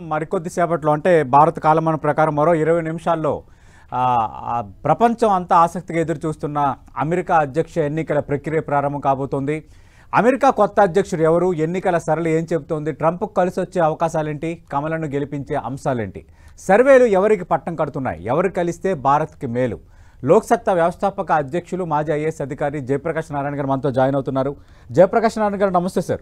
మరికొద్ది సేపట్లో అంటే భారత కాలమాన ప్రకారం మరో ఇరవై నిమిషాల్లో ఆ, ఆ, ప్రపంచం అంతా ఆసక్తిగా ఎదురు చూస్తున్న అమెరికా అధ్యక్ష ఎన్నికల ప్రక్రియ ప్రారంభం కాబోతోంది అమెరికా కొత్త అధ్యక్షుడు ఎవరు ఎన్నికల సరళి ఏం చెబుతోంది ట్రంప్కు కలిసి వచ్చే అవకాశాలేంటి కమలను గెలిపించే అంశాలేంటి సర్వేలు ఎవరికి పట్టం కడుతున్నాయి ఎవరు కలిస్తే భారత్కి మేలు లోక్సత్తా వ్యవస్థాపక అధ్యక్షులు మాజీ ఐఏఎస్ అధికారి జయప్రకాష్ నారాయణ గారు మనతో జాయిన్ అవుతున్నారు జయప్రకాష్ నారాయణ గారు నమస్తే సార్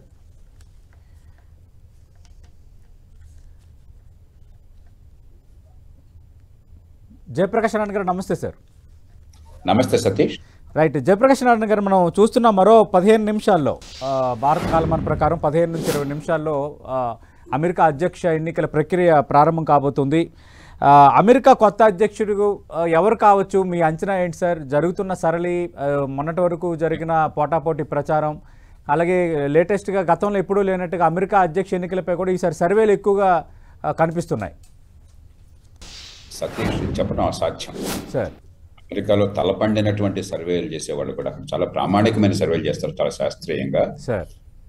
జయప్రకాష్ నారాయణ గారు నమస్తే సార్ నమస్తే సతీష్ రైట్ జయప్రకాష్ నారాయణ గారు మనం చూస్తున్న మరో పదిహేను నిమిషాల్లో ఆ, భారత కాలమాన ప్రకారం పదిహేను నుంచి ఇరవై నిమిషాల్లో ఆ, అమెరికా అధ్యక్ష ఎన్నికల ప్రక్రియ ప్రారంభం కాబోతుంది ఆ, అమెరికా కొత్త అధ్యక్షుడు ఆ, ఎవరు కావచ్చు మీ అంచనా ఏంటి సార్ జరుగుతున్న సరళి ఆ, మొన్నటి వరకు జరిగిన పోటాపోటీ ప్రచారం అలాగే లేటెస్ట్గా గతంలో ఎప్పుడూ లేనట్టుగా అమెరికా అధ్యక్ష ఎన్నికలపై కూడా ఈసారి సర్వేలు ఎక్కువగా ఆ, కనిపిస్తున్నాయి సతీష్ ఇది చెప్పడం అసాధ్యం సార్ అమెరికాలో తలపండినటువంటి సర్వేలు చేసేవాళ్ళు కూడా చాలా ప్రామాణికమైన సర్వేలు చేస్తారు చాలా శాస్త్రీయంగా సార్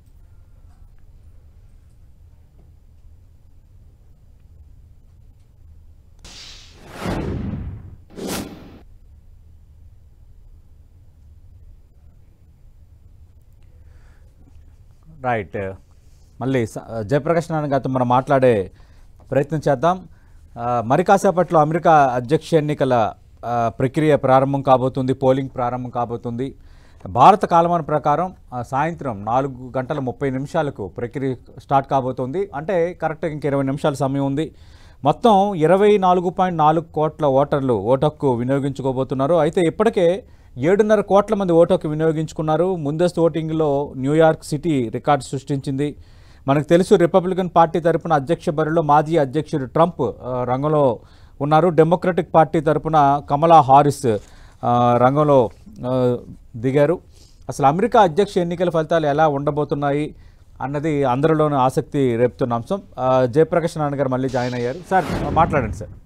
రైట్ మళ్ళీ స- జయప్రకాష్ నారాయణ గారితో మనం మాట్లాడే ప్రయత్నం చేద్దాం ఆ, మరి కాసేపట్లో అమెరికా అధ్యక్ష ఎన్నికల ఆ, ప్రక్రియ ప్రారంభం కాబోతుంది పోలింగ్ ప్రారంభం కాబోతుంది భారత కాలమాన ప్రకారం ఆ, సాయంత్రం నాలుగు గంటల ముప్పై నిమిషాలకు ప్రక్రియ స్టార్ట్ కాబోతుంది అంటే కరెక్ట్గా ఇంక ఇరవై నిమిషాల సమయం ఉంది మొత్తం ఇరవై నాలుగు పాయింట్ నాలుగు కోట్ల ఓటర్లు ఓటు హక్కు వినియోగించుకోబోతున్నారు అయితే ఇప్పటికే ఏడున్నర కోట్ల మంది ఓటు హక్కు వినియోగించుకున్నారు ముందస్తు ఓటింగ్లో న్యూయార్క్ సిటీ రికార్డు సృష్టించింది మనకు తెలుసు రిపబ్లికన్ పార్టీ తరపున అధ్యక్ష బరిలో మాజీ అధ్యక్షుడు ట్రంప్ ఆ, రంగంలో ఉన్నారు డెమోక్రటిక్ పార్టీ తరపున కమలా హారిస్ ఆ, రంగంలో ఆ, దిగారు అసలు అమెరికా అధ్యక్ష ఎన్నికల ఫలితాలు ఎలా ఉండబోతున్నాయి అన్నది అందరిలోనూ ఆసక్తి రేపుతున్న అంశం ఆ, జయప్రకాష్ నారాయణ గారు మళ్ళీ జాయిన్ అయ్యారు సార్ మాట్లాడండి సార్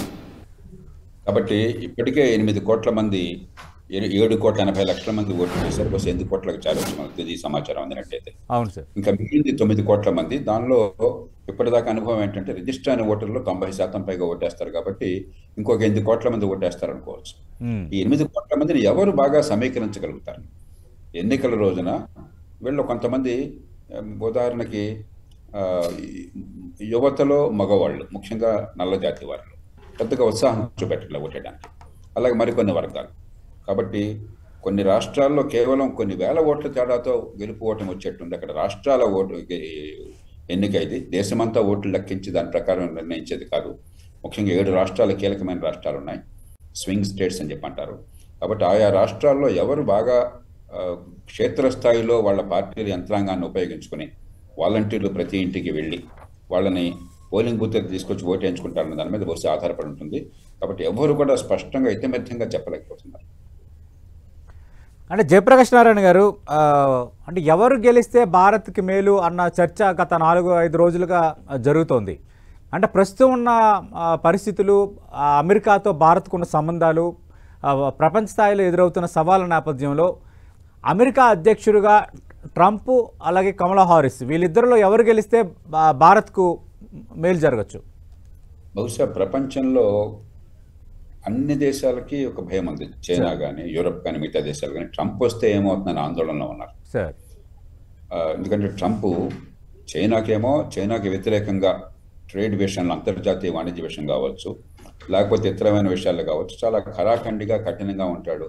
కాబట్టి ఇప్పటికే ఎనిమిది కోట్ల మంది ఏ- ఏడు కోట్ల ఎనభై లక్షల మంది ఓటు చేశారు బస్ ఎనిమిది కోట్లకు చేరవచ్చు మనకు తెలియ సమాచారం అందినట్టయితే అవును సార్ ఇంకా మిగిలింది తొమ్మిది కోట్ల మంది దానిలో ఇప్పటిదాకా అనుభవం ఏంటంటే రిజిస్టర్ అయిన ఓటర్లు తొంభై శాతం పైగా ఓటేస్తారు కాబట్టి ఇంకొక ఎనిమిది కోట్ల మంది ఓటేస్తారు అనుకోవచ్చు ఉమ్, ఈ ఎనిమిది కోట్ల మందిని ఎవరు బాగా సమీకరించగలుగుతారు ఎన్నికల రోజున వీళ్ళు కొంతమంది ఆ, ఉదాహరణకి ఆ, ఈ యువతలో మగవాళ్ళు ముఖ్యంగా నల్ల జాతి వారు పెద్దగా ఉత్సాహం చూపెట్టలే ఓటేయడానికి అలాగే మరికొన్ని వర్గాలు కాబట్టి కొన్ని రాష్ట్రాల్లో కేవలం కొన్ని వేల ఓట్ల తేడాతో గెలుపు ఓటమి వచ్చేట్టుంది అక్కడ రాష్ట్రాల ఓటు గె- ఎన్నిక ఇది దేశమంతా ఓట్లు లెక్కించి దాని ప్రకారం నిర్ణయించేది కాదు ముఖ్యంగా ఏడు రాష్ట్రాలు కీలకమైన రాష్ట్రాలు ఉన్నాయి స్వింగ్ స్టేట్స్ అని చెప్పి అంటారు కాబట్టి ఆయా రాష్ట్రాల్లో ఎవరు బాగా ఆ, క్షేత్రస్థాయిలో వాళ్ళ పార్టీల యంత్రాంగాన్ని ఉపయోగించుకొని వాలంటీర్లు ప్రతి ఇంటికి వెళ్ళి వాళ్ళని పోలింగ్ బూత్ దగ్గర తీసుకొచ్చి ఓటు వేయించుకుంటారన్న దాని మీద బహుశా ఆధారపడి ఉంటుంది కాబట్టి ఎవరు కూడా స్పష్టంగా ఇతమధ్యంగా చెప్పలేకపోతున్నారు అంటే జయప్రకాష్ నారాయణ గారు ఆ, అంటే ఎవరు గెలిస్తే భారత్కి మేలు అన్న చర్చ గత నాలుగు ఐదు రోజులుగా ఆ, జరుగుతోంది అంటే ప్రస్తుతం ఉన్న ఆ, పరిస్థితులు ఆ, అమెరికాతో భారత్కు ఉన్న సంబంధాలు ఆ, ప్రపంచ స్థాయిలో ఎదురవుతున్న సవాళ్ళ నేపథ్యంలో అమెరికా అధ్యక్షుడిగా ట్రంప్ అలాగే కమలా హారిస్ వీళ్ళిద్దరిలో ఎవరు గెలిస్తే భా- భారత్కు మేలు జరగచ్చు బహుశా ప్రపంచంలో అన్ని దేశాలకి ఒక భయం ఉంది చైనా కానీ యూరప్ కానీ మిగతా దేశాలు కానీ ట్రంప్ వస్తే ఏమవుతుందని ఆందోళనలో ఉన్నారు సార్ ఆ, ఎందుకంటే ట్రంప్ చైనాకేమో చైనాకి వ్యతిరేకంగా ట్రేడ్ విషయంలో అంతర్జాతీయ వాణిజ్య విషయం కావచ్చు లేకపోతే ఇతరమైన విషయాలు కావచ్చు చాలా ఖరాఖండిగా కఠినంగా ఉంటాడు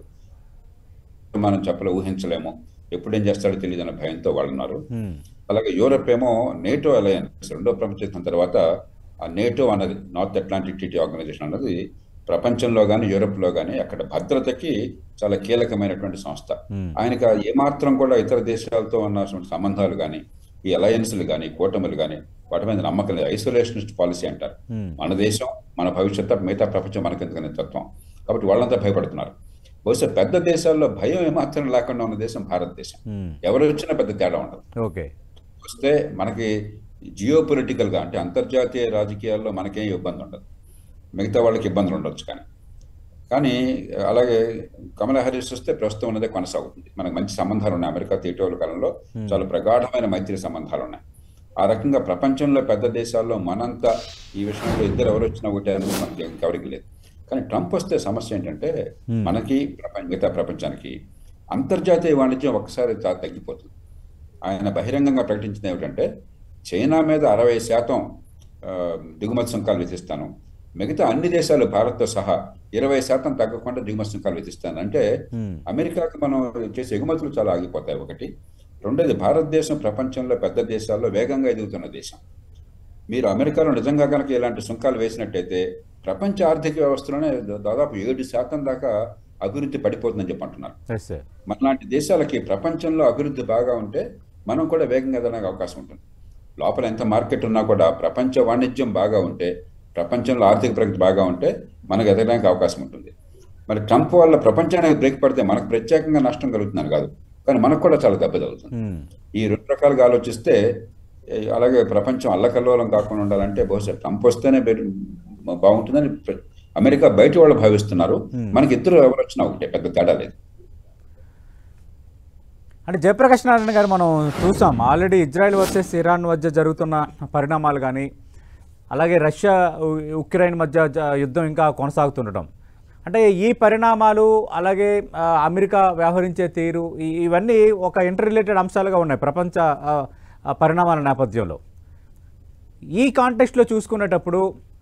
మనం చెప్పలే ఊహించలేము ఎప్పుడు ఏం చేస్తాడో తెలియదు అనే భయంతో వాళ్ళు ఉన్నారు హ్మ్. అలాగే యూరప్ ఏమో నేటో అలయన్స్ రెండో ప్రపంచ యుద్ధం తర్వాత ఆ నేటో అన్నది నార్త్ అట్లాంటిక్ ట్రీటీ ఆర్గనైజేషన్ అన్నది ప్రపంచంలో కానీ యూరప్లో కానీ అక్కడ భద్రతకి చాలా కీలకమైనటువంటి సంస్థ Hmm. ఆయనకి ఆ ఏమాత్రం కూడా ఇతర దేశాలతో ఉన్న సంబంధాలు కానీ ఈ అలయన్స్లు కానీ కూటములు కానీ వాటి మీద నమ్మకం లేదు ఐసోలేషనిస్ట్ పాలసీ అంటారు హ్మ్. మన దేశం మన భవిష్యత్తు మిగతా ప్రపంచం మనకెందుకనే తత్వం కాబట్టి వాళ్ళంతా భయపడుతున్నారు బహుశా పెద్ద దేశాల్లో భయం ఏమాత్రం లేకుండా ఉన్న దేశం భారతదేశం హ్మ్. ఎవరు వచ్చినా పెద్ద తేడా ఉండదు ఓకే వస్తే మనకి జియో గా అంటే అంతర్జాతీయ రాజకీయాల్లో మనకేం ఇబ్బంది ఉండదు మిగతా వాళ్ళకి ఇబ్బందులు ఉండొచ్చు కానీ కానీ అలాగే కమలా హారిస్ వస్తే ప్రస్తుతం ఉన్నదే కొనసాగుతుంది మనకు మంచి సంబంధాలు ఉన్నాయి అమెరికా ఇటీవల కాలంలో చాలా ప్రగాఢమైన మైత్రి సంబంధాలు ఉన్నాయి ఆ రకంగా ప్రపంచంలో పెద్ద దేశాల్లో మనంతా ఈ విషయంలో ఇద్దరు ఎవరు వచ్చినా ఒకటే అనేది మనకి ఇంకెవరికి లేదు కానీ ట్రంప్ వస్తే సమస్య ఏంటంటే మనకి ప్రపంచ మిగతా ప్రపంచానికి అంతర్జాతీయ వాణిజ్యం ఒక్కసారి తా- తగ్గిపోతుంది ఆయన బహిరంగంగా ప్రకటించింది ఏమిటంటే చైనా మీద అరవై శాతం ఆ, దిగుమతి సుంకాలు విధిస్తాను మిగతా అన్ని దేశాలు భారత్తో సహా ఇరవై శాతం తగ్గకుండా దిగుమతి సుంకాలు విధిస్తాను అంటే ఉమ్, అమెరికాకి మనం చేసే ఎగుమతులు చాలా ఆగిపోతాయి ఒకటి రెండోది భారతదేశం ప్రపంచంలో పెద్ద దేశాల్లో వేగంగా ఎదుగుతున్న దేశం మీరు అమెరికాలో నిజంగా కనుక ఇలాంటి సుంకాలు వేసినట్టయితే ప్రపంచ ఆర్థిక వ్యవస్థలోనే దా- దాదాపు ఏడు శాతం దాకా అభివృద్ధి పడిపోతుందని చెప్పి అంటున్నారు ఎస్ సార్ మనలాంటి దేశాలకి ప్రపంచంలో అభివృద్ధి బాగా ఉంటే మనం కూడా వేగంగా ఎదగడానికి అవకాశం ఉంటుంది లోపల ఎంత మార్కెట్ ఉన్నా కూడా ప్రపంచ వాణిజ్యం బాగా ఉంటే ప్రపంచంలో ఆర్థిక ప్రగతి బాగా ఉంటే మనకు ఎదగడానికి అవకాశం ఉంటుంది మరి ట్రంప్ వల్ల ప్రపంచానికి బ్రేక్ పడితే మనకు ప్రత్యేకంగా నష్టం కలుగుతుందని కాదు కానీ మనకు కూడా చాలా దెబ్బ తగులుతుంది ఉమ్, ఈ రెండు రకాలుగా ఆలోచిస్తే ఏ, అలాగే ప్రపంచం అల్లకల్లోలం కాకుండా ఉండాలంటే బహుశా ట్రంప్ వస్తేనే బెటర్- బాగుంటుందని ప్ర- అమెరికా బయట వాళ్ళు భావిస్తున్నారు మనకి ఇద్దరు ఎవరు వచ్చినా ఒకటే పెద్ద తేడా లేదు అంటే జయప్రకాష్ నారాయణ గారు మనం చూసాం ఆల్రెడీ ఇజ్రాయెల్ వర్సెస్ ఇరాన్ మధ్య జరుగుతున్న పరిణామాలు కానీ అలాగే రష్యా ఉ- ఉక్రెయిన్ మధ్య జ- యుద్ధం ఇంకా కొనసాగుతుండటం అంటే ఈ పరిణామాలు అలాగే ఆ, అమెరికా వ్యవహరించే తీరు ఈ- ఇవన్నీ ఒక ఇంటర్ రిలేటెడ్ అంశాలుగా ఉన్నాయి ప్రపంచ ఆ, ఆ పరిణామాల నేపథ్యంలో ఈ కాంటెక్స్ట్లో చూసుకునేటప్పుడు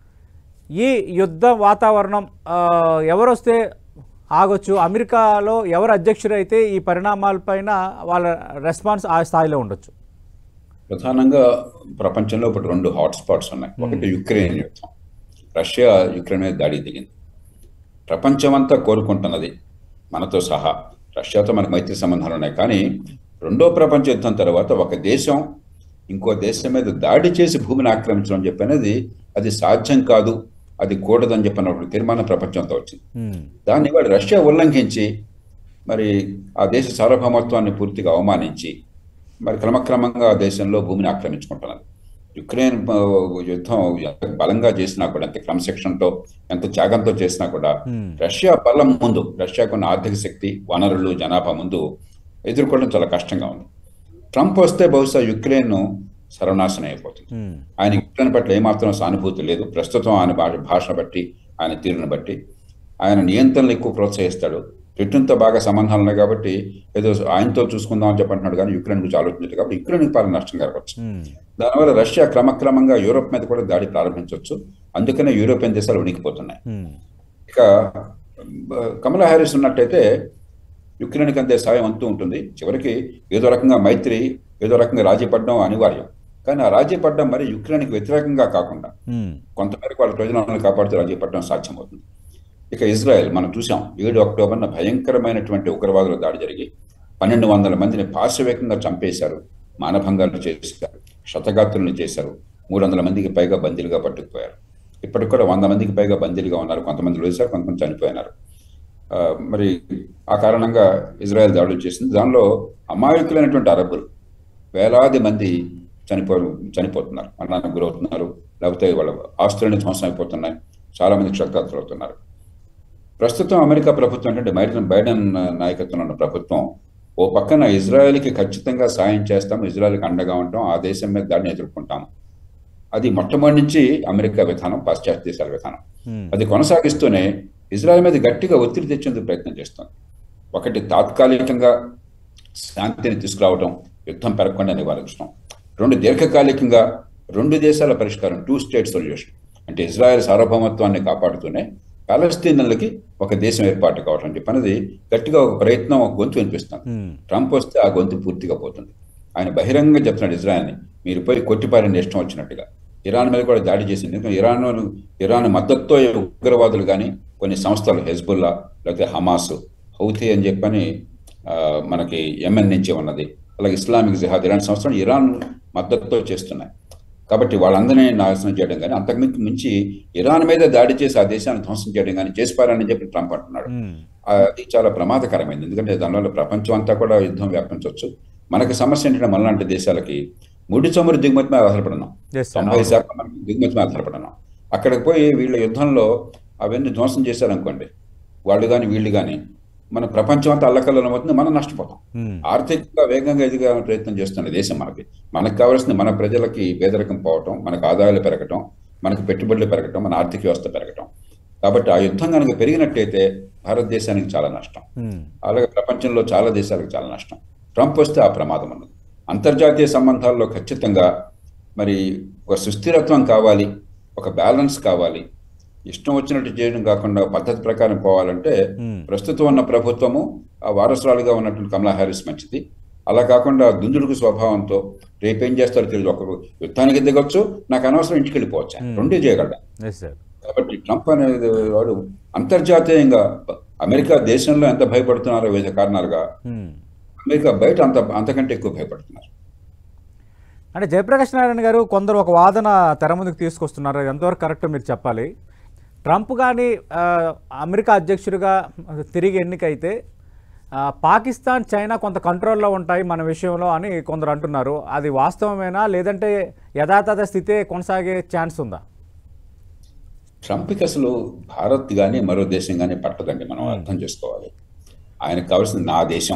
ఈ యుద్ధ వాతావరణం ఆ, ఎవరొస్తే ఆగొచ్చు అమెరికాలో ఎవరు అధ్యక్షుడైతే ఈ పరిణామాలపైన వాళ్ళ రెస్పాన్స్ ఆ స్థాయిలో ఉండొచ్చు ప్రధానంగా ప్రపంచంలో ఇప్పుడు రెండు హాట్ స్పాట్స్ ఉన్నాయి ఒకటి యుక్రెయిన్ యుద్ధం రష్యా యుక్రెయిన్ మీద దాడి దిగింది ప్రపంచమంతా కోరుకుంటున్నది మనతో సహా రష్యాతో మనకు మైత్రి సంబంధాలు ఉన్నాయి కానీ రెండో ప్రపంచ యుద్ధం తర్వాత ఒక దేశం ఇంకో దేశం మీద దాడి చేసి భూమిని ఆక్రమించడం అని చెప్పి అనేది అది సాధ్యం కాదు అది కూడదని చెప్పినప్పుడు తీర్మానం ప్రపంచంతో వచ్చింది ఉమ్, దాన్ని వాడు రష్యా ఉల్లంఘించి మరి ఆ దేశ సార్వభౌమత్వాన్ని పూర్తిగా అవమానించి మరి క్రమక్రమంగా ఆ దేశంలో భూమిని ఆక్రమించుకుంటున్నది యుక్రెయిన్ ఆ, యుద్ధం ఎంత బలంగా చేసినా కూడా ఎంత క్రమశిక్షణతో ఎంత త్యాగంతో చేసినా కూడా ఉమ్, రష్యా బలం ముందు రష్యాకున్న ఆర్థిక శక్తి వనరులు జనాభా ముందు ఎదుర్కోవడం చాలా కష్టంగా ఉంది ట్రంప్ వస్తే బహుశా యుక్రెయిన్ సర్వనాశనం అయిపోతుంది ఉమ్, ఆయన యుక్రెయిన్ పట్ల ఏమాత్రం సానుభూతి లేదు ప్రస్తుతం ఆయన భాష భాషను బట్టి ఆయన తీరును బట్టి ఆయన నియంత్రణలు ఎక్కువ ప్రోత్సహిస్తాడు బ్రిటన్తో బాగా సంబంధాలు ఉన్నాయి కాబట్టి ఏదో ఆయనతో చూసుకుందాం అని చెప్పంటున్నాడు కానీ యుక్రెయిన్ గురించి ఆలోచించదు కాబట్టి యుక్రెయిన్కి పాలన నష్టం కలగవచ్చు ఉమ్, దానివల్ల రష్యా క్రమక్రమంగా యూరోప్ మీద కూడా దాడి ప్రారంభించవచ్చు అందుకనే యూరోపియన్ దేశాలు ఉనికిపోతున్నాయి ఉమ్, ఇక బ- కమలా హ్యారిస్ ఉన్నట్టయితే యుక్రెయిన్కి అంతే సాయం అంతూ ఉంటుంది చివరికి ఏదో రకంగా మైత్రి ఏదో రకంగా రాజీ పడడం అనివార్యం కానీ ఆ రాజీ పడడం మరి యుక్రెయిన్కి వ్యతిరేకంగా కాకుండా ఉమ్, కొంతమేరకు వాళ్ళ ప్రయోజనాలను కాపాడుతూ రాజీ పడడం సాధ్యమవుతుంది ఇక ఇజ్రాయెల్ మనం చూసాం ఏడు అక్టోబర్న భయంకరమైనటువంటి ఉగ్రవాదుల దాడి జరిగి పన్నెండు వందల మందిని పాశవేకంగా చంపేశారు మానభంగాలు చేశారు శతగాత్రులను చేశారు మూడు వందల మందికి పైగా బందీలుగా పట్టుకుపోయారు ఇప్పటికి కూడా వంద మందికి పైగా బందీలుగా ఉన్నారు కొంతమంది వేశారు కొంతమంది చనిపోయినారు ఆ, మరి ఆ కారణంగా ఇజ్రాయెల్ దాడులు చేసింది దానిలో అమాయకులైనటువంటి అరబ్బులు వేలాది మంది చనిపో చనిపోతున్నారు మరణానికి గురవుతున్నారు లేకపోతే వాళ్ళ ఆస్తులన్నీ ధ్వంసం అయిపోతున్నాయి చాలా మంది క్షతగాత్రులు అవుతున్నారు ప్రస్తుతం అమెరికా ప్రభుత్వం అంటే బైడెన్ బైడెన్ నాయకత్వంలో ఉన్న ప్రభుత్వం ఓ పక్కన ఇజ్రాయెల్కి ఖచ్చితంగా సాయం చేస్తాం ఇజ్రాయెల్కి అండగా ఉంటాం ఆ దేశం మీద దాడిని ఎదుర్కొంటాం అది మొట్టమొదటి నుంచి అమెరికా విధానం పాశ్చాత్య దేశాల విధానం ఉమ్, అది కొనసాగిస్తూనే ఇజ్రాయెల్ మీద గట్టిగా ఒత్తిడి తెచ్చేందుకు ప్రయత్నం చేస్తుంది ఒకటి తాత్కాలికంగా శాంతిని తీసుకురావడం యుద్ధం పెరగకుండా నివారించడం రెండు దీర్ఘకాలికంగా రెండు దేశాల పరిష్కారం టూ స్టేట్ సొల్యూషన్ అంటే ఇజ్రాయెల్ సార్వభౌమత్వాన్ని కాపాడుతూనే పాలస్తీన్లకి ఒక దేశం ఏర్పాటు కావడం అని చెప్పి గట్టిగా ఒక ప్రయత్నం ఒక గొంతు వినిపిస్తుంది ఉమ్, ట్రంప్ వస్తే ఆ గొంతు పూర్తిగా పోతుంది ఆయన బహిరంగంగా చెప్తున్నాడు ఇజ్రాయెల్ని మీరు పోయి కొట్టిపారండి ఇష్టం వచ్చినట్టుగా ఇరాన్ మీద కూడా దాడి చేసింది ఎందుకంటే ఇరాన్ ఇరాన్ మద్దతుతో ఉగ్రవాదులు కానీ కొన్ని సంస్థలు హెజ్బుల్లా లేకపోతే హమాస్ హౌతీ అని చెప్పని ఆ, మనకి యెమెన్ నుంచి ఉన్నది అలాగే ఇస్లామిక్ జిహాద్ ఇరాన్ సంస్థలు ఇరాన్ మద్దతుతో చేస్తున్నాయి కాబట్టి వాళ్ళందరినీ నాశనం చేయడం కానీ అంతకుమించి మించి ఇరాన్ మీద దాడి చేసి ఆ దేశాన్ని ధ్వంసం చేయడం కానీ చేసిపారని చెప్పి ట్రంప్ అంటున్నాడు ఉమ్, అది చాలా ప్రమాదకరమైంది ఎందుకంటే దానివల్ల ప్రపంచం అంతా కూడా యుద్ధం వ్యాపించవచ్చు మనకి సమస్య ఏంటంటే మనలాంటి దేశాలకి ముడి చమురు దిగుమతి మీద ఆధారపడినాం Yes, sir. తొంభై శాతం మనకి దిగుమతి మీద ఆధారపడినాం అక్కడికి పోయి వీళ్ళ యుద్ధంలో అవన్నీ ధ్వంసం చేశారనుకోండి వాళ్ళు కానీ వీళ్ళు కానీ మన ప్రపంచం అంతా అల్లకల్లోలం అవుతుంది మనం నష్టపోతాం ఉమ్, ఆర్థికంగా వేగంగా ఎదిగే ప్రయత్నం చేస్తున్న దేశం మనకి మనకు కావాల్సింది మన ప్రజలకి పేదరికం పోవటం మనకు ఆదాయాలు పెరగటం మనకు పెట్టుబడులు పెరగటం మన ఆర్థిక వ్యవస్థ పెరగటం కాబట్టి ఆ యుద్ధం కనుక పెరిగినట్టయితే భారతదేశానికి చాలా నష్టం ఉమ్, అలాగే ప్రపంచంలో చాలా దేశాలకు చాలా నష్టం ట్రంప్ వస్తే ఆ ప్రమాదం ఉన్నది అంతర్జాతీయ సంబంధాల్లో ఖచ్చితంగా మరి ఒక సుస్థిరత్వం కావాలి ఒక బ్యాలెన్స్ కావాలి ఇష్టం వచ్చినట్టు చేయడం కాకుండా పద్ధతి ప్రకారం పోవాలంటే ఉమ్, ప్రస్తుతం ఉన్న ప్రభుత్వము ఆ వారసురాలుగా ఉన్నటువంటి కమలా హ్యారిస్ మంచిది అలా కాకుండా దుందుడుకు స్వభావంతో రేపేం చేస్తారో తెలియదు ఒకరు యుద్ధానికి దిగొచ్చు నాకు అనవసరం ఇంటికి వెళ్ళిపోవచ్చు ఆయన. రెండే చేయగలడు ఎస్ సార్ కాబట్టి ట్రంప్ అనేది వాడు అంతర్జాతీయంగా అమెరికా దేశంలో ఎంత భయపడుతున్నారో వివిధ కారణాలుగా ఉమ్. అమెరికా బయట అంత అంతకంటే ఎక్కువ భయపడుతున్నారు అంటే జయప్రకాష్ నారాయణ గారు కొందరు ఒక వాదన తెర ముందుకు తీసుకొస్తున్నారు అది ఎంతవరకు కరెక్ట్ మీరు చెప్పాలి ట్రంప్ కానీ ఆ, అమెరికా అధ్యక్షుడిగా తిరిగి ఎన్నికైతే ఆ, పాకిస్తాన్ చైనా కొంత కంట్రోల్లో ఉంటాయి మన విషయంలో అని కొందరు అంటున్నారు అది వాస్తవమేనా లేదంటే యథాతథ స్థితే కొనసాగే ఛాన్స్ ఉందా ట్రంప్కి అసలు భారత్ కానీ మరో దేశం కానీ పట్టదండి మనం అర్థం చేసుకోవాలి ఆయనకు కావాల్సింది నా దేశం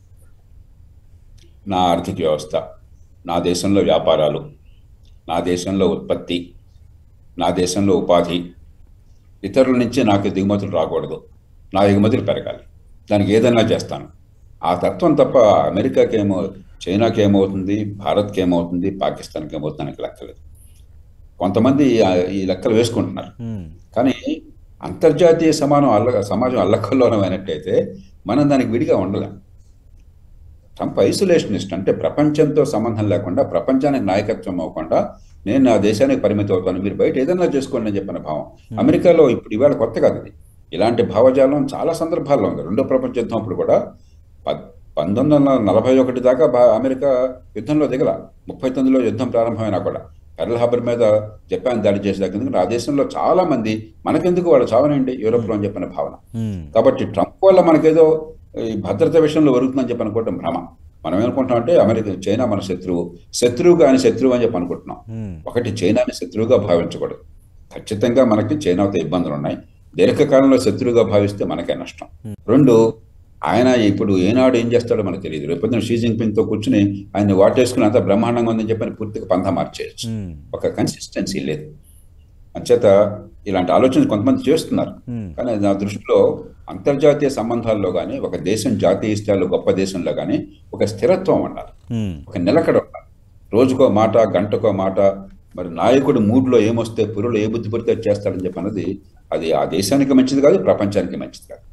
నా ఆర్థిక వ్యవస్థ నా దేశంలో వ్యాపారాలు నా దేశంలో ఉత్పత్తి నా దేశంలో ఉపాధి ఇతరుల నుంచి నాకు దిగుమతులు రాకూడదు నా ఎగుమతులు పెరగాలి దానికి ఏదైనా చేస్తాను ఆ తత్వం తప్ప అమెరికాకి ఏమో చైనాకి ఏమవుతుంది భారత్కి ఏమవుతుంది పాకిస్తాన్కి ఏమవుతుంది నాకు లెక్కలేదు కొంతమంది ఆ- ఈ లెక్కలు వేసుకుంటున్నారు ఉమ్, కానీ అంతర్జాతీయ సమానం అల్ల సమాజం అల్లకల్లోలం అయినట్టయితే మనం దానికి విడిగా ఉండలేం ట్రంప్ ఐసోలేషనిస్ట్ అంటే ప్రపంచంతో సంబంధం లేకుండా ప్రపంచానికి నాయకత్వం అవ్వకుండా నేను నా దేశానికి పరిమితం అవుతాను మీరు బయట ఏదైనా చేసుకోండి అని చెప్పిన భావం అమెరికాలో ఇప్పుడు ఇవాళ కొత్త కాదు ఇది ఇలాంటి భావజాలం చాలా సందర్భాల్లో ఉంది రెండో ప్రపంచ యుద్ధం అప్పుడు కూడా ప- పంతొమ్మిది వందల నలభై ఒకటి దాకా భా- అమెరికా యుద్ధంలో దిగల ముప్పై తొమ్మిదిలో యుద్ధం ప్రారంభమైనా కూడా పెరల్ హార్బర్ మీద జపాన్ దాడి చేసే దగ్గర నుంచి ఆ దేశంలో చాలా మంది మనకెందుకు వాళ్ళు చావనండి యూరోప్లో అని చెప్పిన భావన ఉమ్, కాబట్టి ట్రంప్ వల్ల మనకేదో ఈ భద్రత విషయంలో ఒరుగుతుందని చెప్పి అనుకోవటం భ్రమ మనం ఏమనుకుంటాం అంటే అమెరికా చైనా మన శత్రువు శత్రువు కానీ శత్రువు అని చెప్పి అనుకుంటున్నాం ఉమ్, ఒకటి చైనాని శత్రువుగా భావించకూడదు ఖచ్చితంగా మనకి చైనాతో ఇబ్బందులు ఉన్నాయి దీర్ఘకాలంలో శత్రువుగా భావిస్తే మనకే నష్టం రెండు ఆయన ఇప్పుడు ఏనాడు ఏం చేస్తాడో మనకు తెలియదు రేపొద్దున షీ జింగ్పింగ్ తో కూర్చుని ఆయన వాటేసుకుని అంత బ్రహ్మాండంగా ఉందని చెప్పని పూర్తిగా పంథా మార్చేయచ్చు ఉమ్, ఒక కన్సిస్టెన్సీ లేదు అంచేత ఇలాంటి ఆలోచనలు కొంతమంది చేస్తున్నారు ఉమ్, కానీ నా దృష్టిలో అంతర్జాతీయ సంబంధాల్లో కానీ ఒక దేశం జాతీయ స్థాయిలో గొప్ప దేశంలో కానీ ఒక స్థిరత్వం ఉండాలి ఉమ్, ఒక నిలకడ ఉండాలి రోజుకో మాట గంటకో మాట మరి నాయకుడు మూడ్లో ఏమొస్తే పురులు ఏ బుద్ధి పడితే అది చేస్తాడని చెప్పి అన్నది అది ఆ దేశానికి మంచిది కాదు ప్రపంచానికి మంచిది కాదు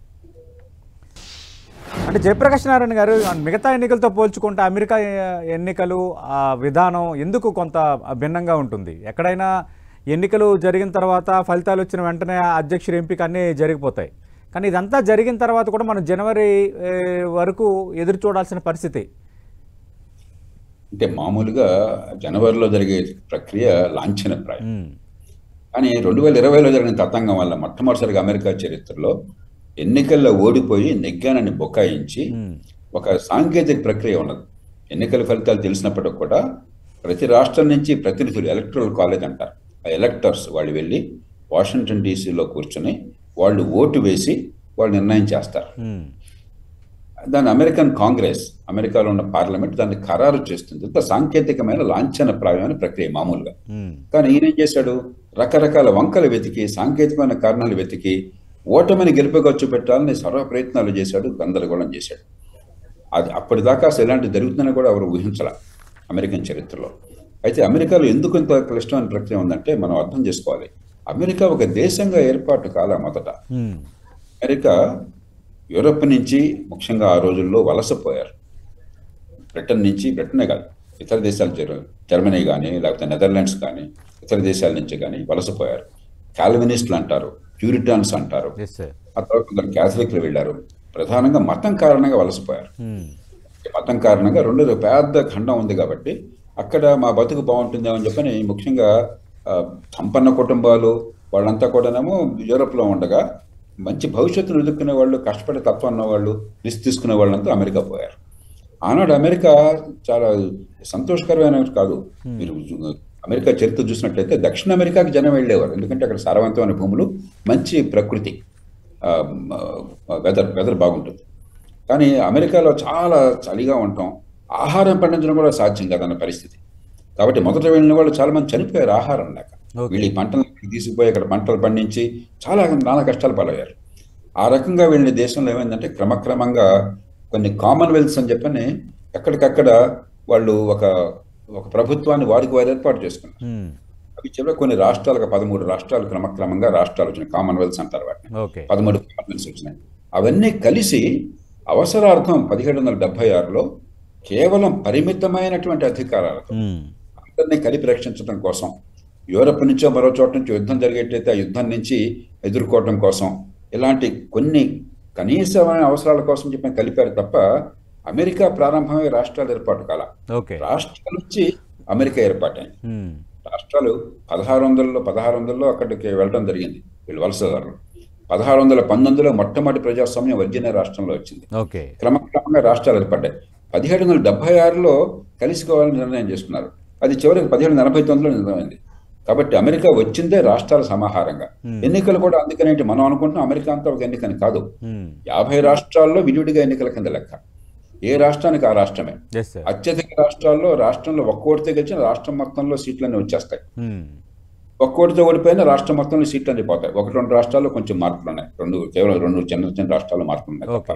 అంటే జయప్రకాష్ నారాయణ గారు మిగతా ఎన్నికలతో పోల్చుకుంటే అమెరికా ఎన్నికలు ఆ విధానం ఎందుకు కొంత భిన్నంగా ఉంటుంది ఎక్కడైనా ఎన్నికలు జరిగిన తర్వాత ఫలితాలు వచ్చిన వెంటనే ఆ అధ్యక్షుడి ఎంపిక అన్నీ జరిగిపోతాయి కానీ ఇదంతా జరిగిన తర్వాత కూడా మనం జనవరి ఏ, వరకు ఎదురు చూడాల్సిన పరిస్థితి అంటే మామూలుగా జనవరిలో జరిగే ప్రక్రియ లాంఛనప్రాయం ఉమ్, కానీ రెండు వేల ఇరవైలో జరిగిన తతంగం వల్ల మొట్టమొదటిసారిగా అమెరికా చరిత్రలో ఎన్నికల్లో ఓడిపోయి నెగ్గానని బొకాయించి ఉమ్, ఒక సాంకేతిక ప్రక్రియ ఉన్నది ఎన్నికల ఫలితాలు తెలిసినప్పటికి కూడా ప్రతి రాష్ట్రం నుంచి ప్రతినిధులు ఎలక్ట్రల్ కాలేజ్ అంటారు ఆ ఎలక్టర్స్ వాళ్ళు వెళ్ళి వాషింగ్టన్ డీసీలో కూర్చొని వాళ్ళు ఓటు వేసి వాళ్ళు నిర్ణయం చేస్తారు ఉమ్, దాన్ని అమెరికన్ కాంగ్రెస్ అమెరికాలో ఉన్న పార్లమెంట్ దాన్ని ఖరారు చేస్తుంది ఇంత సాంకేతికమైన లాంఛనప్రాయమైన ప్రక్రియ మామూలుగా ఉమ్, కానీ ఈయన ఏం చేశాడు రకరకాల వంకలు వెతికి సాంకేతికమైన కారణాలు వెతికి ఓటమిని గెలుపుకొచ్చు పెట్టాలని సర్వ ప్రయత్నాలు చేశాడు గందరగోళం చేశాడు అది అప్పటిదాకా అసలు ఇలాంటి జరుగుతుందని కూడా ఎవరు ఊహించాల అమెరికన్ చరిత్రలో అయితే అమెరికాలో ఎందుకు ఇంత క్లిష్టమైన ప్రక్రియ ఉందంటే మనం అర్థం చేసుకోవాలి అమెరికా ఒక దేశంగా ఏర్పాటు కాల మొదట ఉమ్, అమెరికా యూరప్ నుంచి ముఖ్యంగా ఆ రోజుల్లో వలసపోయారు బ్రిటన్ నుంచి బ్రిటనే కాదు ఇతర దేశాలు జర్- జర్మనీ కానీ లేకపోతే నెదర్లాండ్స్ కానీ ఇతర దేశాల నుంచి కానీ వలసపోయారు కాల్వినిస్టులు అంటారు ప్యూరిటాన్స్ అంటారు ఎస్ సార్ ఆ తర్వాత కొందరు క్యాథలిక్లు వెళ్ళారు ప్రధానంగా మతం కారణంగా వలసపోయారు ఉమ్, ఈ మతం కారణంగా రెండోది పెద్ద ఖండం ఉంది కాబట్టి అక్కడ మా బతుకు బాగుంటుందేమో అని చెప్పని ముఖ్యంగా ఆ, సంపన్న కుటుంబాలు వాళ్ళంతా కూడానేమో యూరోప్లో ఉండగా మంచి భవిష్యత్తును ఎదుర్కొనే వాళ్ళు కష్టపడే తత్వం ఉన్న వాళ్ళు రిస్క్ తీసుకునే వాళ్ళంతా అమెరికా పోయారు ఆనాడు అమెరికా చాలా సంతోషకరమైన కాదు మీరు చూ- అమెరికా చరిత్ర చూసినట్లయితే దక్షిణ అమెరికాకి జనం వెళ్ళేవారు ఎందుకంటే అక్కడ సారవంతమైన భూములు మంచి ప్రకృతి వెదర్ వెదర్ బాగుంటుంది కానీ అమెరికాలో చాలా చలిగా ఉంటాం ఆహారం పండించడం కూడా సాధ్యం కాదన్న పరిస్థితి కాబట్టి మొదట వెళ్ళిన వాళ్ళు చాలా మంది చనిపోయారు ఆహారం లేక Okay. వీళ్ళు ఈ పంటలు తీసుకుపోయి అక్కడ పంటలు పండించి చాలా నానా కష్టాలు పాలయ్యారు ఆ రకంగా వెళ్ళిన దేశంలో ఏమైందంటే క్రమక్రమంగా కొన్ని కామన్వెల్త్స్ అని చెప్పని ఎక్కడికక్కడ వాళ్ళు ఒక ఒక ప్రభుత్వాన్ని వారికి వారు ఏర్పాటు చేసుకున్నారు ఉమ్, అవి చివరి కొన్ని రాష్ట్రాలకు పదమూడు రాష్ట్రాలు క్రమక్రమంగా రాష్ట్రాలు వచ్చినాయి కామన్వెల్త్స్ అంటారు వాటిని ఓకే పదమూడు కామన్వెల్త్స్ వచ్చినాయి అవన్నీ కలిసి అవసరార్థం పదిహేడు వందల డెబ్బై ఆరులో కేవలం పరిమితమైనటువంటి అధికారాలతో ఉమ్, అందరినీ కలిపి రక్షించడం కోసం యూరప్ నుంచో మరో చోట నుంచి యుద్ధం జరిగేటైతే ఆ యుద్ధం నుంచి ఎదుర్కోవడం కోసం ఇలాంటి కొన్ని కనీసమైన అవసరాల కోసం చెప్పి కలిపారు తప్ప అమెరికా ప్రారంభమై రాష్ట్రాల ఏర్పాటు కాల ఓకే రాష్ట్రాల నుంచి అమెరికా ఏర్పాటైంది ఉమ్, రాష్ట్రాలు పదహారు వందలలో పదహారు వందలలో అక్కడికి వెళ్ళడం జరిగింది వీళ్ళు వలసదారులు పదహారు వందల పంతొమ్మిదిలో మొట్టమొదటి ప్రజాస్వామ్యం వర్జీనియా రాష్ట్రంలో వచ్చింది ఓకే క్రమక్రమంగా రాష్ట్రాలు ఏర్పడ్డాయి పదిహేడు వందల డెబ్బై ఆరులో కలిసికోవాలని నిర్ణయం చేసుకున్నారు అది చివరికి పదిహేడు వందల ఎనభై తొమ్మిదిలో నిర్ణయమైంది కాబట్టి అమెరికా వచ్చిందే రాష్ట్రాల సమాహారంగా Hmm. ఎన్నికలు కూడా అందుకనేంటి మనం అనుకుంటున్నాం అమెరికా అంతా ఒక ఎన్నికని కాదు ఉమ్, యాభై రాష్ట్రాల్లో విడివిడిగా ఎన్నికల కింద లెక్క ఏ రాష్ట్రానికి ఆ రాష్ట్రమే ఎస్ సార్ అత్యధిక రాష్ట్రాల్లో రాష్ట్రంలో ఒక్క ఓడితే గెలిచిన రాష్ట్రం మొత్తంలో సీట్లన్నీ వచ్చేస్తాయి ఉమ్, ఒక్క ఓడితో ఓడిపోయిన రాష్ట్రం మొత్తంలో సీట్లు అన్ని పోతాయి ఒకటి రెండు రాష్ట్రాల్లో కొంచెం మార్పులు ఉన్నాయి రెండు కేవలం రెండు చిన్న చిన్న రాష్ట్రాల్లో మార్పులు ఉన్నాయి తప్ప. ఓకే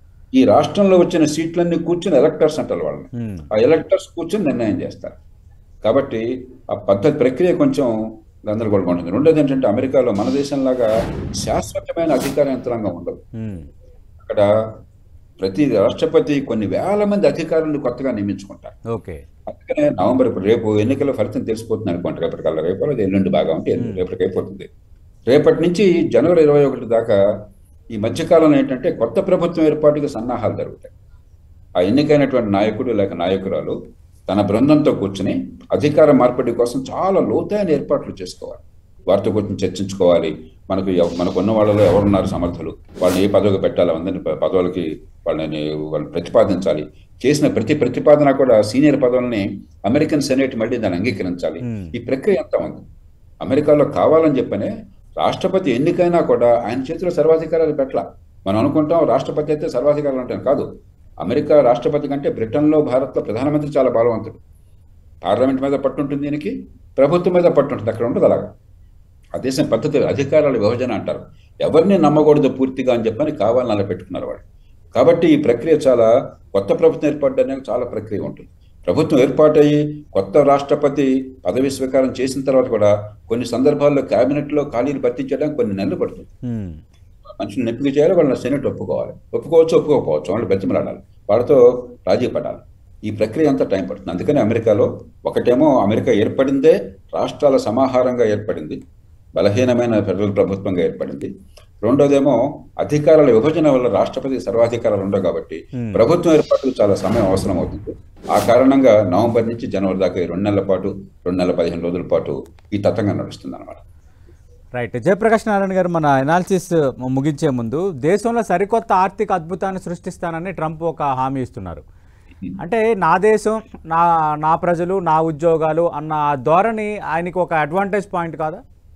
ఈ రాష్ట్రంలో వచ్చిన సీట్లన్నీ కూర్చుని ఎలక్టర్స్ అంటారు వాళ్ళని ఉమ్, ఆ ఎలక్టర్స్ కూర్చొని నిర్ణయం చేస్తారు కాబట్టి ఆ పద్ధతి ప్రక్రియ కొంచెం గందరగోళంగా ఉంటుంది రెండోది ఏంటంటే అమెరికాలో మన దేశంలాగా శాశ్వతమైన అధికార యంత్రాంగం ఉండదు ఉమ్, అక్కడ ప్రతి రాష్ట్రపతి కొన్ని వేల మంది అధికారులను కొత్తగా నియమించుకుంటారు ఓకే అందుకనే నవంబర్ ఇప్పుడు రేపు ఎన్నికల ఫలితం తెలిసిపోతుంది అనుకోండి రేపటికల్లా రేపు అది ఎల్లుండి బాగా ఉంటే ఎల్లుండి రేపటికి అయిపోతుంది రేపటి నుంచి జనవరి ఇరవై ఒకటి దాకా ఈ మధ్యకాలంలో ఏంటంటే కొత్త ప్రభుత్వం ఏర్పాటుకి సన్నాహాలు జరుగుతాయి ఆ ఎన్నికైనటువంటి నాయకుడు లేక నాయకురాలు తన బృందంతో కూర్చుని అధికార మార్పిడి కోసం చాలా లోతైన ఏర్పాట్లు చేసుకోవాలి వారితో కూర్చొని చర్చించుకోవాలి మనకు ఎవ- మనకు ఉన్న వాళ్ళలో ఎవరున్నారు సమర్థులు వాళ్ళని ఏ పదవికి పెట్టాలి అందరిని ప- పదవులకి వాళ్ళని వాళ్ళు ప్రతిపాదించాలి చేసిన ప్రతి ప్రతిపాదన కూడా సీనియర్ పదవుల్ని అమెరికన్ సెనేట్ మళ్ళీ దాన్ని అంగీకరించాలి Hmm. ఈ ప్రక్రియ అంతా ఉంది అమెరికాలో కావాలని చెప్పనే రాష్ట్రపతి ఎన్నికైనా కూడా ఆయన చేతిలో సర్వాధికారాలు పెట్టాల మనం అనుకుంటాం రాష్ట్రపతి అయితే సర్వాధికారాలు అంటాం కాదు అమెరికా రాష్ట్రపతి కంటే బ్రిటన్లో భారత్లో ప్రధానమంత్రి చాలా బలవంతుడు పార్లమెంట్ మీద పట్టుంటుంది దీనికి ప్రభుత్వం మీద పట్టుంటుంది అక్కడ ఉండదు అలాగా ఆ దేశం పద్ధతి అధికారాల విభజన అంటారు ఎవరిని నమ్మకూడదు పూర్తిగా అని చెప్పని కావాలని అలా పెట్టుకున్నారు వాళ్ళు కాబట్టి ఈ ప్రక్రియ చాలా కొత్త ప్రభుత్వం ఏర్పడడానికి చాలా ప్రక్రియ ఉంటుంది ప్రభుత్వం ఏర్పాటయ్యి కొత్త రాష్ట్రపతి పదవి స్వీకారం చేసిన తర్వాత కూడా కొన్ని సందర్భాల్లో కేబినెట్లో ఖాళీలు భర్తీ చేయడానికి కొన్ని నెలలు పడుతుంది ఉమ్, మనుషులను ఎంపిక చేయాలి వాళ్ళని సెనెట్ ఒప్పుకోవాలి ఒప్పుకోవచ్చు ఒప్పుకోకపోవచ్చు వాళ్ళు బెచ్చమలాడాలి వాళ్ళతో రాజీ పడాలి ఈ ప్రక్రియ అంతా టైం పడుతుంది అందుకని అమెరికాలో ఒకటేమో అమెరికా ఏర్పడిందే రాష్ట్రాల సమాహారంగా ఏర్పడింది బలహీనమైన ఫెడరల్ ప్రభుత్వంగా ఏర్పడింది రెండోదేమో అధికారాల విభజన వల్ల రాష్ట్రపతి సర్వాధికారాలు ఉండవు కాబట్టి Hmm. ప్రభుత్వం ఏర్పాటుకు చాలా సమయం అవసరం అవుతుంది ఆ కారణంగా నవంబర్ నుంచి జనవరి దాకా ఈ రెండు నెలల పాటు రెండు నెలల పదిహేను రోజుల పాటు ఈ తతంగా నడుస్తుంది అనమాట రైట్ జయప్రకాష్ నారాయణ గారు మన ఎనాలిసిస్ ముగించే ముందు దేశంలో సరికొత్త ఆర్థిక అద్భుతాన్ని సృష్టిస్తానని ట్రంప్ ఒక హామీ ఇస్తున్నారు అంటే నా దేశం నా నా ప్రజలు నా ఉద్యోగాలు అన్న ఆ ధోరణి ఆయనకి ఒక అడ్వాంటేజ్ పాయింట్ కాదా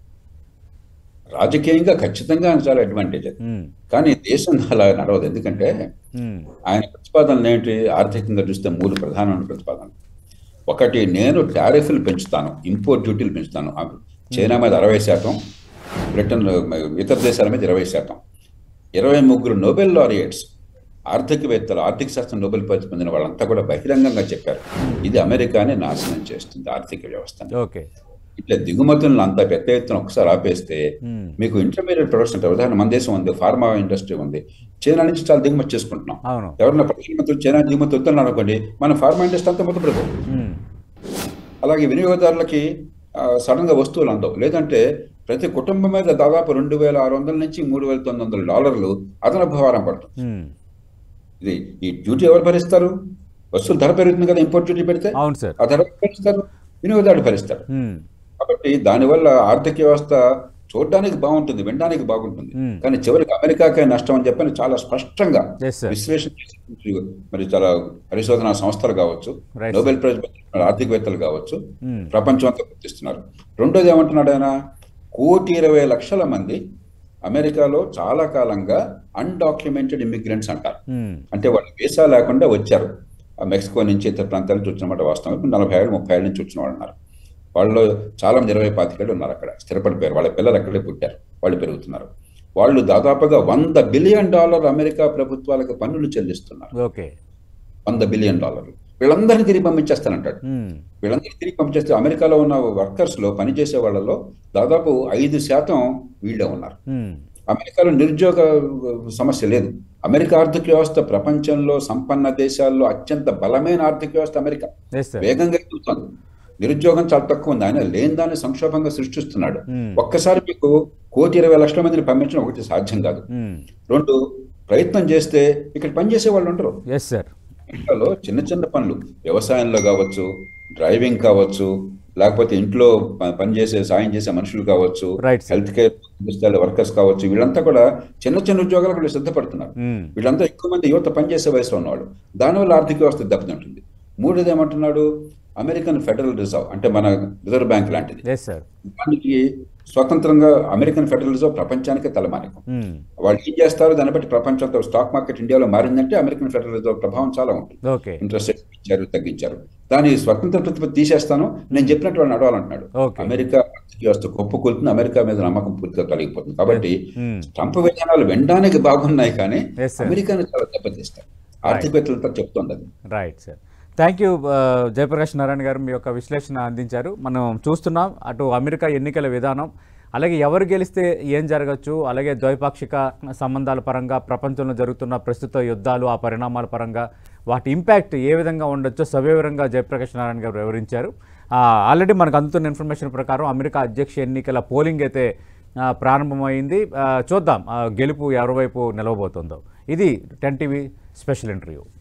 రాజకీయంగా ఖచ్చితంగా చాలా అడ్వాంటేజ్ అది ఉమ్, కానీ దేశం అలా నడవదు ఎందుకంటే ఉమ్, ఆయన ప్రతిపాదనలు ఏంటి ఆర్థికంగా చూస్తే మూడు ప్రధానమైన ప్రతిపాదనలు ఒకటి నేను టారిఫ్లు పెంచుతాను ఇంపోర్ట్ డ్యూటీలు పెంచుతాను ఆ చైనా మీద అరవై శాతం బ్రిటన్ ఇతర దేశాల మీద ఇరవై శాతం ఇరవై ముగ్గురు నోబెల్ లారియట్స్ ఆర్థికవేత్తలు ఆర్థిక శాస్త్రం నోబెల్ ప్రైజ్ పొందిన వాళ్ళంతా కూడా బహిరంగంగా చెప్పారు ఇది అమెరికాని నాశనం చేస్తుంది ఆర్థిక వ్యవస్థని ఓకే ఇట్లా దిగుమతులను అంత పెద్ద ఎత్తున ఒకసారి ఆపేస్తే ఉమ్, మీకు ఇంటర్మీడియట్ ప్రొడక్ట్స్ ఉంటాయి ఉదాహరణ మన దేశం ఉంది ఫార్మా ఇండస్ట్రీ ఉంది చైనా నుంచి చాలా దిగుమతి చేసుకుంటున్నాం అవును ఎవరైనా ప్రధానమంత్రి చైనా దిగుమతి వస్తున్నారు అనుకోండి మన ఫార్మా ఇండస్ట్రీ అంతా మొదలుపెడతాం ఉమ్, అలాగే వినియోగదారులకి సడన్ గా వస్తువులు అందవు లేదంటే ప్రతి కుటుంబం మీద దాదాపు రెండు వేల ఆరు వందల నుంచి మూడు వేల తొమ్మిది వందల డాలర్లు అదనపు భారం పడుతుంది ఉమ్, ఇది ఈ డ్యూటీ ఎవరు భరిస్తారు వస్తువులు ధర పెరుగుతుంది కదా ఇంపోర్ట్ డ్యూటీ పెడితే అవును సార్ ఆ ధర ఎవరు భరిస్తారు వినియోగదారుడు భరిస్తాడు ఉమ్, కాబట్టి దానివల్ల ఆర్థిక వ్యవస్థ చూడడానికి బాగుంటుంది వినడానికి బాగుంటుంది Hmm. కానీ చివరికి అమెరికాకే నష్టం అని చెప్పని చాలా స్పష్టంగా ఎస్ సార్ విశ్లేషణ చేసి మరి చాలా పరిశోధనా సంస్థలు కావచ్చు Right, నోబెల్ ప్రైజ్ పొందిన ఆర్థికవేత్తలు కావచ్చు ఉమ్, ప్రపంచం అంతా గుర్తిస్తున్నారు రెండోది ఏమంటున్నాడు ఆయన కోటి ఇరవై లక్షల మంది అమెరికాలో చాలా కాలంగా అన్డాక్యుమెంటెడ్ ఇమిగ్రెంట్స్ అంటారు ఉమ్, అంటే వాళ్ళు వీసా లేకుండా వచ్చారు ఆ మెక్సికో నుంచి ఇతర ప్రాంతాల నుంచి వచ్చినమాట వాస్తవం ఇప్పుడు నలభై ఏళ్ళు ముప్పై ఏళ్ళ నుంచి వచ్చిన వాళ్ళు ఉన్నారు వాళ్ళు చాలా మంది ఇరవై పాతికేళ్ళు ఉన్నారు అక్కడ స్థిరపడిపోయారు వాళ్ళ పిల్లలు అక్కడే పుట్టారు వాళ్ళు పెరుగుతున్నారు వాళ్ళు దాదాపుగా వంద బిలియన్ డాలర్ అమెరికా ప్రభుత్వాలకు పన్నులు చెల్లిస్తున్నారు ఓకే వంద బిలియన్ డాలర్లు వీళ్ళందరినీ తిరిగి పంపించేస్తానంటాడు ఉమ్, వీళ్ళందరినీ తిరిగి పంపించేస్తే అమెరికాలో ఉన్న వర్కర్స్ లో పనిచేసే వాళ్ళలో దాదాపు ఐదు శాతం వీళ్ళే ఉన్నారు ఉమ్, అమెరికాలో నిరుద్యోగ సమస్య లేదు అమెరికా ఆర్థిక వ్యవస్థ ప్రపంచంలో సంపన్న దేశాల్లో అత్యంత బలమైన ఆర్థిక వ్యవస్థ అమెరికా ఎస్ సార్ వేగంగా ఎదుగుతోంది నిరుద్యోగం చాలా తక్కువ ఉంది ఆయన లేని దాన్ని సంక్షోభంగా సృష్టిస్తున్నాడు ఉమ్, ఒక్కసారి మీకు కోటి ఇరవై లక్షల మందిని పంపించడం ఒకటి సాధ్యం కాదు ఉమ్, రెండు ప్రయత్నం చేస్తే ఇక్కడ పనిచేసే వాళ్ళు ఉండరు ఎస్ సార్ అమెరికాలో చిన్న చిన్న పనులు వ్యవసాయంలో కావచ్చు డ్రైవింగ్ కావచ్చు లేకపోతే ఇంట్లో ప- పనిచేసే సాయం చేసే మనుషులు కావచ్చు right sir health care workers కావచ్చు వీళ్ళంతా కూడా చిన్న చిన్న ఉద్యోగాలకు వీళ్ళు సిద్ధపడుతున్నారు ఉమ్, వీళ్ళంతా ఎక్కువ మంది యువత పనిచేసే వయసులో ఉన్నవాళ్ళు దానివల్ల ఆర్థిక వ్యవస్థ దెబ్బతింటుంది మూడోది ఏమంటున్నాడు అమెరికన్ ఫెడరల్ రిజర్వ్ అంటే మన రిజర్వ్ బ్యాంక్ లాంటిది ఎస్ సార్ దానికి స్వతంత్రంగా అమెరికన్ ఫెడరల్ రిజర్వ్ ప్రపంచానికే తలమానికం ఉమ్, వాళ్ళు ఏం చేస్తారు దాన్ని బట్టి ప్రపంచంతో స్టాక్ మార్కెట్ ఇండియాలో మారిందంటే అమెరికన్ ఫెడరల్ రిజర్వ్ ప్రభావం చాలా ఉంటుంది ఓకే ఇంట్రెస్ట్ రేట్ ఇచ్చారు తగ్గించారు దాని స్వతంత్ర ప్రతిపత్తి తీసేస్తాను నేను చెప్పినట్టు వాళ్ళు నడవాలంటున్నాడు ఓకే అమెరికా ఆర్థిక వ్యవస్థ కుప్పకూలుతుంది అమెరికా మీద నమ్మకం పూర్తిగా తొలగిపోతుంది కాబట్టి ఉమ్, ట్రంప్ విధానాలు వినడానికి బాగున్నాయి కానీ Yes, sir. అమెరికాని చాలా దెబ్బతీస్తాయి ఆర్థికవేత్తలతో చెప్తోంది అది right sir thank you Jayaprakash Narayana garu మీ యొక్క విశ్లేషణ అందించారు మనం చూస్తున్నాం అటు అమెరికా ఎన్నికల విధానం అలాగే ఎవరు గెలిస్తే ఏం జరగచ్చు అలాగే ద్వైపాక్షిక సంబంధాల పరంగా ప్రపంచంలో జరుగుతున్న ప్రస్తుత యుద్ధాలు ఆ పరిణామాల పరంగా వాటి ఇంపాక్ట్ ఏ విధంగా ఉండొచ్చో సవివరంగా జయప్రకాష్ నారాయణ గారు వివరించారు ఆ, ఆల్రెడీ మనకు అందుతున్న ఇన్ఫర్మేషన్ ప్రకారం అమెరికా అధ్యక్ష ఎన్నికల పోలింగ్ అయితే ఆ, ప్రారంభమైంది ఆ, చూద్దాం ఆ, గెలుపు ఎవరి వైపు నిలవబోతుందో ఇది టెన్ టీవీ స్పెషల్ ఇంటర్వ్యూ